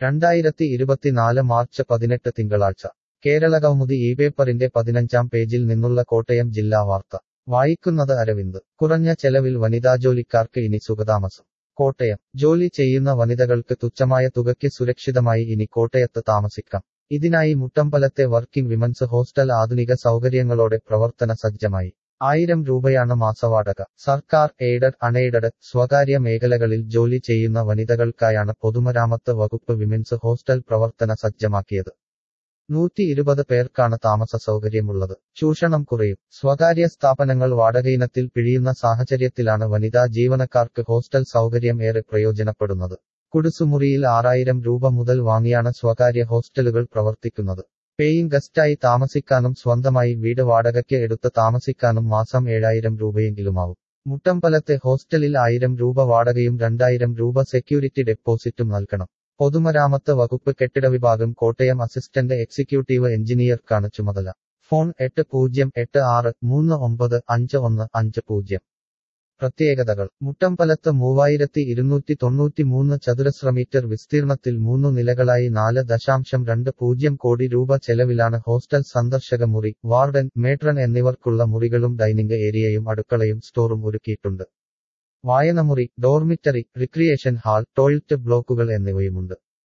രണ്ടായിരത്തി ഇരുപത്തിനാല് മാർച്ച് പതിനെട്ട് തിങ്കളാഴ്ച കേരള കൗമുദി ഈ പേപ്പറിന്റെ പതിനഞ്ചാം പേജിൽ നിന്നുള്ള കോട്ടയം ജില്ലാ വാർത്ത വായിക്കുന്നത് അരവിന്ദ് കുറഞ്ഞ ചെലവിൽ വനിതാ ജോലിക്കാർക്ക് ഇനി സുഖതാമസം കോട്ടയം ജോലി ചെയ്യുന്ന വനിതകൾക്ക് തുച്ഛമായ തുകയ്ക്ക് സുരക്ഷിതമായി ഇനി കോട്ടയത്ത് താമസിക്കാം ഇതിനായി മുട്ടമ്പലത്തെ വർക്കിംഗ് വിമൻസ് ഹോസ്റ്റൽ ആധുനിക സൗകര്യങ്ങളോടെ പ്രവർത്തന സജ്ജമായി ആയിരം രൂപയാണ് മാസവാടക സർക്കാർ എയ്ഡഡ് അൺഎയ്ഡഡ് സ്വകാര്യ മേഖലകളിൽ ജോലി ചെയ്യുന്ന വനിതകൾക്കായാണ് പൊതുമരാമത്ത് വകുപ്പ് വിമൻസ് ഹോസ്റ്റൽ പ്രവർത്തന സജ്ജമാക്കിയത് നൂറ്റി ഇരുപത് പേർക്കാണ് താമസ സൗകര്യമുള്ളത് ചൂഷണം കുറയും സ്വകാര്യ സ്ഥാപനങ്ങൾ വാടകയിനത്തിൽ പിഴിയുന്ന സാഹചര്യത്തിലാണ് വനിതാ ജീവനക്കാർക്ക് ഹോസ്റ്റൽ സൗകര്യം ഏറെ പ്രയോജനപ്പെടുന്നത് കുടുസുമുറിയിൽ ആറായിരം രൂപ മുതൽ വാങ്ങിയാണ് സ്വകാര്യ ഹോസ്റ്റലുകൾ പ്രവർത്തിക്കുന്നത് പേയിങ് ഗസ്റ്റായി താമസിക്കാനും സ്വന്തമായി വീട് വാടകയ്ക്ക് എടുത്ത് താമസിക്കാനും മാസം ഏഴായിരം രൂപയെങ്കിലുമാവും മുട്ടമ്പലത്തെ ഹോസ്റ്റലിൽ ആയിരം രൂപ വാടകയും രണ്ടായിരം രൂപ സെക്യൂരിറ്റി ഡെപ്പോസിറ്റും നൽകണം പൊതുമരാമത്ത് വകുപ്പ് കെട്ടിട വിഭാഗം കോട്ടയം അസിസ്റ്റന്റ് എക്സിക്യൂട്ടീവ് എഞ്ചിനീയർക്കാണ് ചുമതല ഫോൺ എട്ട് പൂജ്യം എട്ട് ആറ് മൂന്ന് ഒമ്പത് അഞ്ച് ഒന്ന് അഞ്ച് പൂജ്യം പ്രത്യേകതകൾ മുട്ടമ്പലത്ത് മൂവായിരത്തി ഇരുന്നൂറ്റി തൊണ്ണൂറ്റി മൂന്ന് ചതുരശ്ര മീറ്റർ വിസ്തീർണത്തിൽ മൂന്നു നിലകളായി നാല് ദശാംശം രണ്ട് പൂജ്യം കോടി രൂപ ചെലവിലാണ് ഹോസ്റ്റൽ സന്ദർശക മുറി വാർഡൻ മേട്രൺ എന്നിവർക്കുള്ള മുറികളും ഡൈനിംഗ് ഏരിയയും അടുക്കളയും സ്റ്റോറും ഒരുക്കിയിട്ടുണ്ട് വായനമുറി ഡോർമിറ്ററി റിക്രിയേഷൻ ഹാൾ ടോയ്ലറ്റ് ബ്ലോക്കുകൾ എന്നിവയുമുണ്ട്